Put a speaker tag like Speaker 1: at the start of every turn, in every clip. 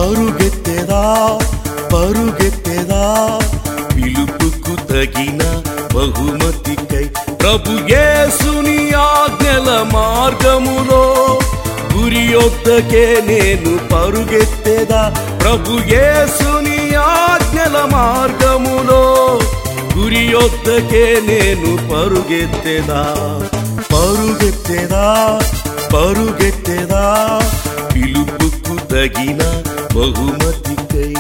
Speaker 1: పరుగెత్తెదా పరుగెత్తెదా పిలుపుకు తగిన బహుమతికై ప్రభు యేసుని ఆజ్ఞల మార్గములో గురి యొద్దకే నేను పరుగెత్తెదా ప్రభు యేసుని ఆజ్ఞల మార్గములో గురి యొద్దకే నేను పరుగెత్తెదా పరుగెత్తెదా పరుగెత్తెదా పిలుపుకు తగిన బహుమతికై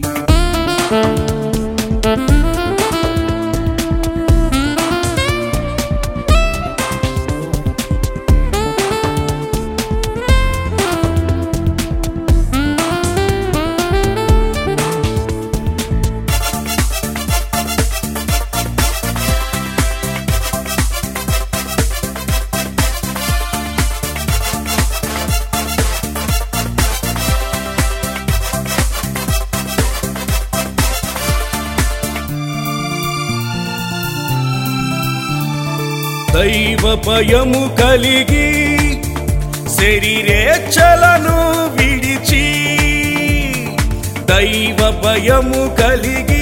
Speaker 1: దైవ భయము కలిగి శరీరేచ్ఛలను విడిచి దైవ భయము కలిగి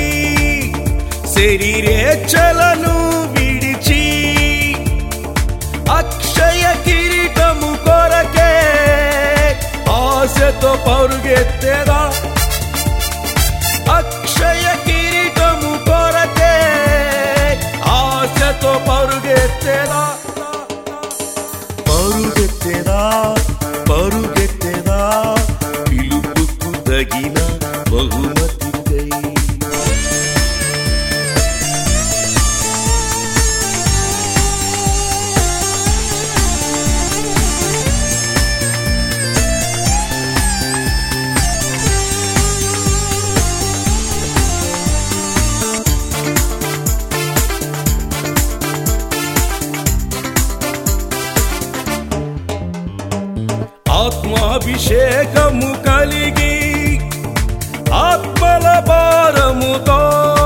Speaker 1: శరీరేచ్ఛలను విడిచి అక్షయ కిరీటము కొరకే ఆశతో పరుగెత్తేదా అక్షయ కిరీటము కొరకే ఆశతో పరుగెత్తేదా పరుగెత్తేదా పరుగెత్తేదా పిలుపుకు తగిన బహుమతికై ఆత్మాభిషేకము కలిగి ఆత్మల భారముతో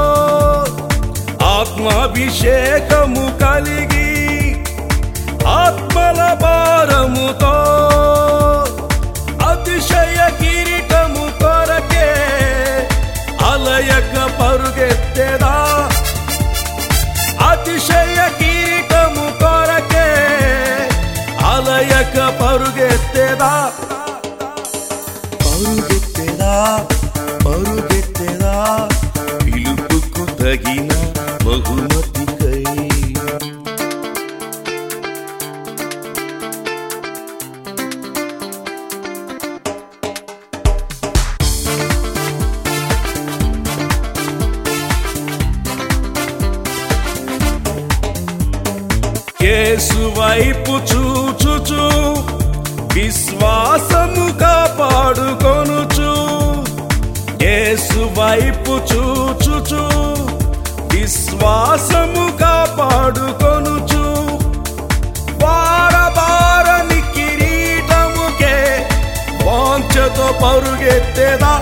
Speaker 1: ఆత్మాభిషేకము కలిగి ఆత్మల భారముతో అతిశయ కిరీటము కొరకే అలయక పరుగెత్తెదా అతిశయ కిరీటము కొరకే అలయక పరుగెత్తెదా పరుగెత్తెదా పరుగెత్తెదా పిలుపుకు తగిన బహుమతికై యేసు వైపు చూచుచు విశ్వాసము కాపాడుకొనుచు యేసు వైపు చూచుచు విశ్వాసము కాపాడుకొనుచు వారబారని కిరీటముకే వాంఛతో పరుగెత్తేదా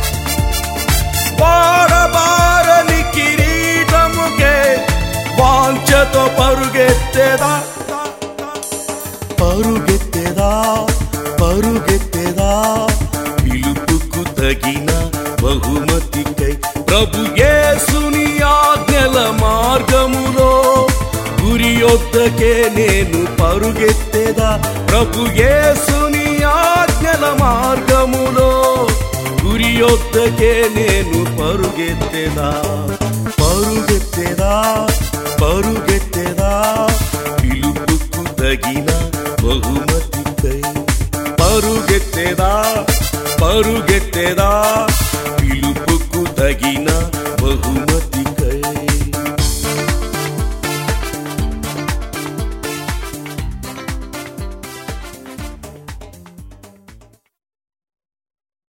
Speaker 1: వారబారని కిరీటముకే వాంఛతో పరుగెత్తేదా పరుగెత్తేదా పరుగెత్తేదా పిలుపుకు తగిన బహుమతికై ప్రభు యేసుని ఆజ్ఞల మార్గములో గురి యొద్దకే నేను పరుగెత్తేదా ప్రభు యేసుని ఆజ్ఞల మార్గములో గురి యొద్దకే నేను పరుగెత్తేదా పరుగెత్తేదా పరుగెత్తేదా పిలుపుకు తగిన బహుమతికై పరుగెత్తేదా పరుగెత్తేదా